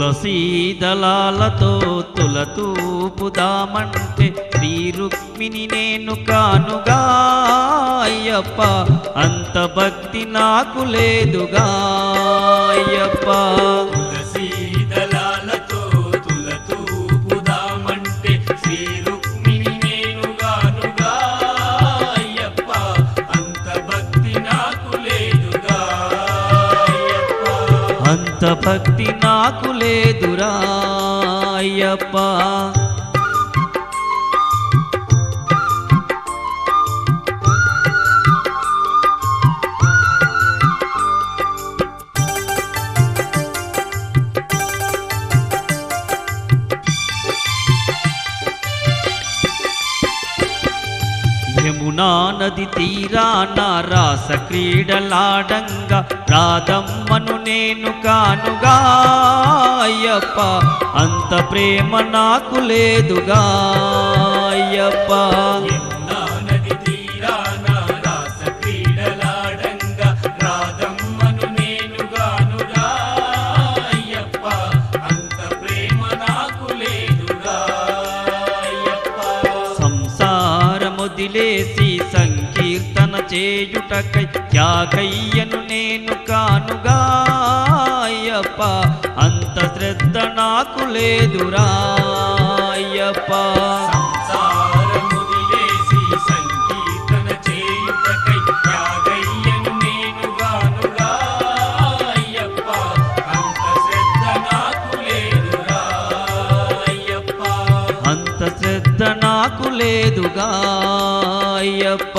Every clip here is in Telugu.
తులసీ దళాలతో తులతూపుదామంటే శ్రీ రుక్మిణి నేను కానుగా అయ్యప్ప అంత భక్తి నాకు లేదుగా అయ్యప్ప తులసీ దళాలతో తులతూపుదామంటే శ్రీ రుక్మిణి నేనుగానుగా అయ్యప్ప అంత భక్తి నాకు లేదుగా అయ్యప్ప అంత భక్తి నాకు లేదురా అయ్యప్ప యమునా నది తీరాన రాస క్రీడలాడంగా రాధమ్మను నేను కానుగా అయ్యప్ప అంత ప్రేమ నాకు లేదుగా అయ్యప్ప యమునా నది తీరాన రాస క్రీడలాడంగా రాధమ్మను నేనుగానుగా అయ్యప్ప అంత ప్రేమ నాకు లేదుగా అయ్యప్ప సంసారముదిలేసి సంకీర్తన చేయుటకై త్యాగయ్యను నేను కానుగా అయ్యప్ప అంత శ్రద్ధ నాకు లేదురా అయ్యప్ప సంసారముదిలేసి సంకీర్తన చేయుటకై త్యాగయ్యను నేనుగానుగా అయ్యప్ప అంత శ్రద్ధ నాకు లేదురా అయ్యప్ప అంత శ్రద్ధ నాకు లేదుగా అయ్యప్ప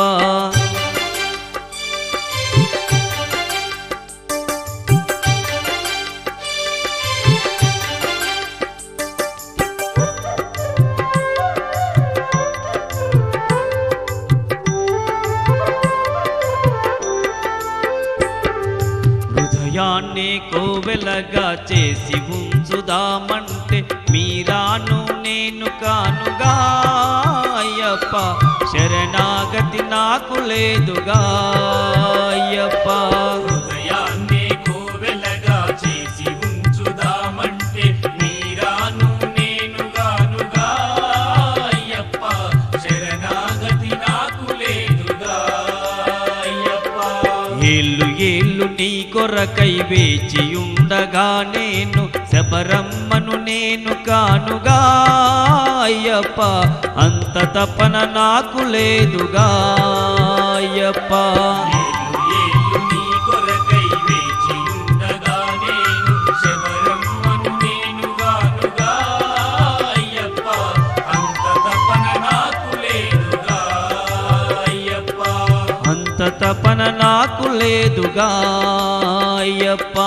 హృదయాన్ని కోవెలగా చేసి ఉంచుదామంటే మీరాను నేను కానుగా అయ్యప్ప శరణాగతి నాకు లేదుగా అయ్యప్ప హృదయాన్ని కోవెలగా చేసి ఉంచుదామంటే మీరాను నేనుగానుగా అయ్యప్ప శరణాగతి నాకు లేదుగా అయ్యప్ప ఏళ్ళు ఏళ్ళు నీ కొరకై వేచియుండగా నేను శబరమ్మను నేను కానుగా అయ్యప్ప అంత తపన నాకు లేదుగా అయ్యప్ప ఏళ్ళు ఏళ్ళు నీ కొరకై వేచి ఉండగా నేను శబరమ్మను నేనుగానుగా అయ్యప్ప అంత తపన నాకు లేదుగా అయ్యప్ప అంత తపన నాకు లేదుగా అయ్యప్ప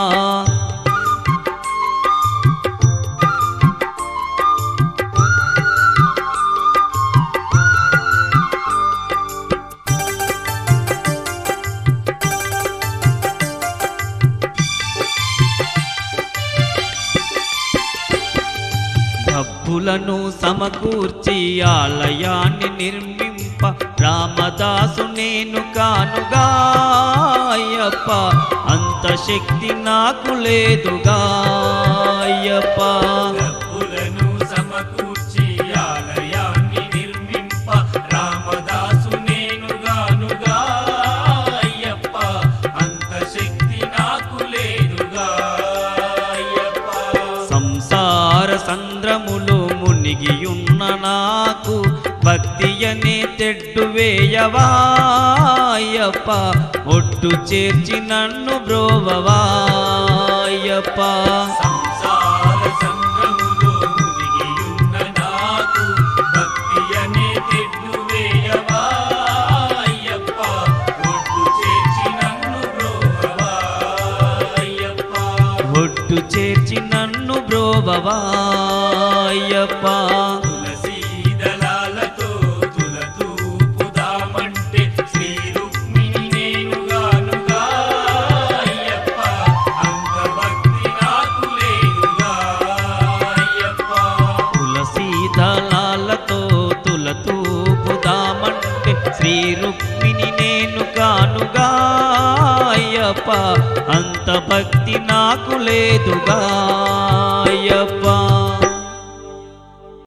డబ్బులను సమకూర్చి ఆలయాన్ని నిర్మింప రామదాసు నేను కానుగా అయ్యప్ప అంత శక్తి నాకు లేదుగా అయ్యప్ప డబ్బులను సమకూర్చి ఆలయాన్ని నిర్మింప రామదాసు నేనుగానుగా అయ్యప్ప అంత శక్తి నాకు లేదుగా అయ్యప్ప సంసార సంద్రములో మునిగియున్న నాకు భక్తి అనే తెడ్డు వేయవా అయ్యప్ప ఒట్టు చేర్చి నన్ను బ్రోవవా అయ్యప్ప సంసార సంద్రములో మునిగియున్న నాకు భక్తి అనే తెడ్డు వేయవా అయ్యప్ప ఒడ్డు చేర్చి నన్ను బ్రోవవా అయ్యప్ప ఒట్టు చేర్చి నన్ను బ్రోవవా అయ్యప్ప తులసీ దళాలతో తులతూపుదామంటే శ్రీ రుక్మిణి నేనుగానుగా అయ్యప్ప అంత భక్తి నాకు లేదుగా అయ్యప్ప తులసీ దళాలతో తులతూపుదామంటే శ్రీ రుక్మిణి నేను కానుగా అయ్యప్ప అయ్యప్ప అంత భక్తి నాకు లేదుగా అయ్యప్ప